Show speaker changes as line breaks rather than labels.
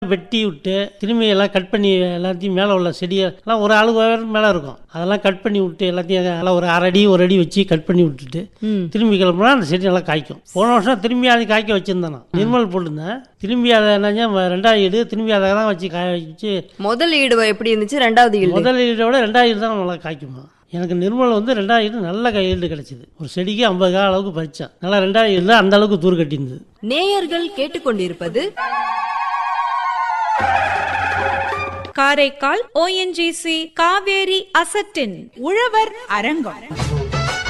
வெட்டி விட்டு திரும்பி எல்லாம் கட் பண்ணி எல்லாத்தையும் மேலே உள்ள செடியை எல்லாம் ஒரு ஆளு மேலே இருக்கும் அதெல்லாம் கட் பண்ணி விட்டு எல்லாத்தையும் எல்லாம் ஒரு அரை அடி ஒரு அடி வச்சு கட் பண்ணி விட்டுட்டு
ம்
திரும்பி கிளம்புனா அந்த செடி நல்லா காய்க்கும் போன வருஷம் திரும்பி அதை காய்க்க வச்சுருந்தேன் நான் நிர்மல் போட்டிருந்தேன் திரும்பி அதை என்ன ரெண்டாவது ஈடு திரும்பி அதை தான் வச்சு காய வச்சு
முதல் ஈடு எப்படி இருந்துச்சு ரெண்டாவது ஈடு
முதல் ஈடை விட ரெண்டாவது ஈடு தான் நல்லா காய்க்குமா எனக்கு நிர்மல் வந்து ரெண்டாவது ஈடு நல்ல கை ஈடு கிடச்சிது ஒரு செடிக்கு ஐம்பது கால் அளவுக்கு பறிச்சேன் நல்லா ரெண்டாவது ஈடு தான் அந்த அளவுக்கு தூர் கட்டியிருந்தது
நேயர்கள் கேட்டுக்கொண்டிருப்பது
காரைக்கால் ஓஎன்ஜிசி காவேரி அசட்டின் உழவர் அரங்கம்